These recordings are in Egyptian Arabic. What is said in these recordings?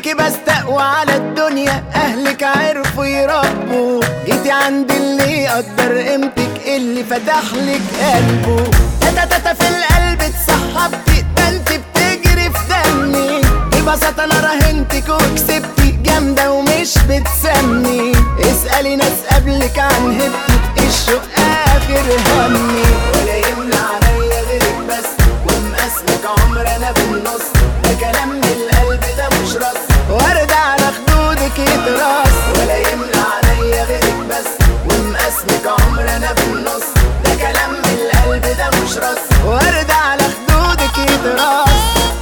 بيكي بستقوى على الدنيا اهلك عرفوا يربوا جيتي عند اللي يقدر قيمتك اللي فتح لك قلبه تاتا تاتا في القلب اتسحبتي ده انت بتجري في دمي ببساطة انا راهنتك وكسبتي جامدة ومش بتسمي اسألي ناس قبلك عن هبتك الشوق اخر همي ولا يمنع عليا غيرك بس ومقاسمك عمر انا بالنص ده كلام من القلب ده مش رص ورد على خدودك يتراس ولا يمنع عليا غيرك بس ومقاسمك عمر انا بالنص ده كلام من القلب ده مش رص ورد على خدودك يتراس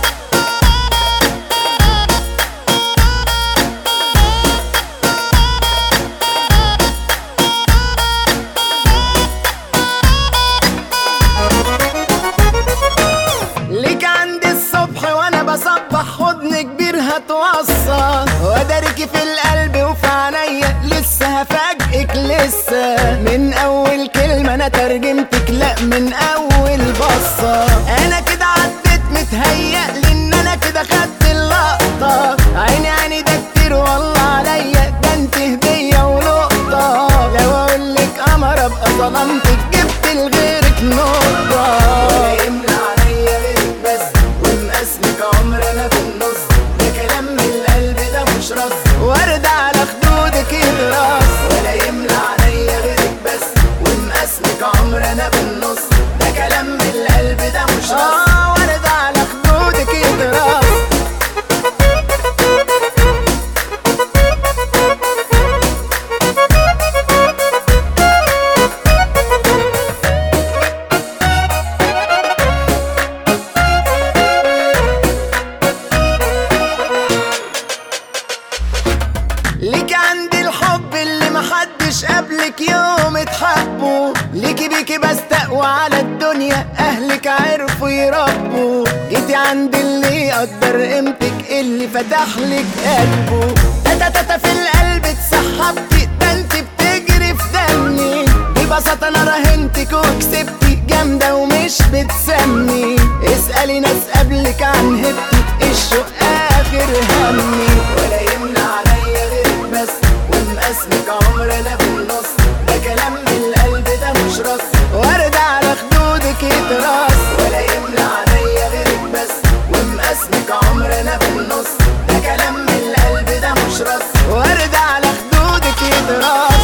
ليك عندي الصبح وانا بصبح حضن كبير هتوصل واداركي في القلب وفي عينيا لسه هفاجئك لسه من اول كلمه انا ترجمتك لا من اول بصه انا كده عديت متهيألي ان انا كده خدت اللقطه عيني عيني ده كتير والله عليا ده انت هديه ولقطه لو اقولك قمر ابقى ظلمتك جبت لغيرك نقطه ولا يمنع عليا غيرك بس ومقاسمك عمر انا في النص ده كلام من القلب ده مش رص ورد على خدودك يدرس ولا يمنع عليا غيرك بس ومقاسمك عمر انا في النص ده كلام من القلب ده مش رص اه ورد على خدودك يدرس ليك عندي الحب اللي محدش قبلك يوم اتحبوا ليكي بيكي بستقوى على الدنيا اهلك عرفوا يربوا جيتي عند اللي يقدر قيمتك اللي فتح لك قلبه تاتا تاتا في القلب اتسحبتي ده انت بتجري في دمي ببساطة انا راهنتك وكسبتي جامدة ومش بتسمي اسألي ناس قبلك عن هبتك الشوق اخر همي ولا يمنع عليا غيرك بس ومقاسمك عمر انا في النص ده كلام من القلب ده مش رص ورد على خدودك يتراس ولا يمنع عليا غيرك بس ومقاسمك عمر انا في النص ده كلام من القلب ده مش رص ورد على خدودك يتراس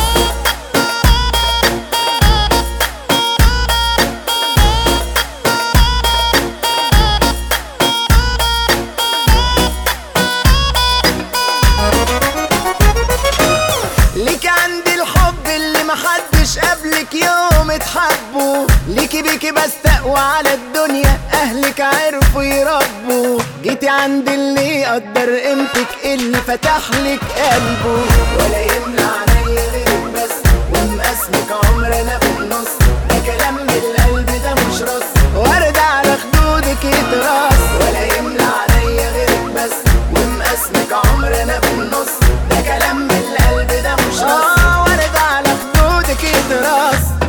ليك عندي الحب اللي محدش قبلك يوم اتحبوا ليكي بيكي بستقوى على الدنيا اهلك عرفوا يربوا جيتي عند اللي يقدر قيمتك اللي فتح لك قلبه ولا يمنع عليا غيرك بس ومقاسمك عمر انا في النص ده كلام من القلب ده مش رص ورد على خدودك يتراس ولا يمنع عليا غيرك بس ومقاسمك عمر انا في النص ده كلام من القلب ده مش رص اه ورد على خدودك يتراس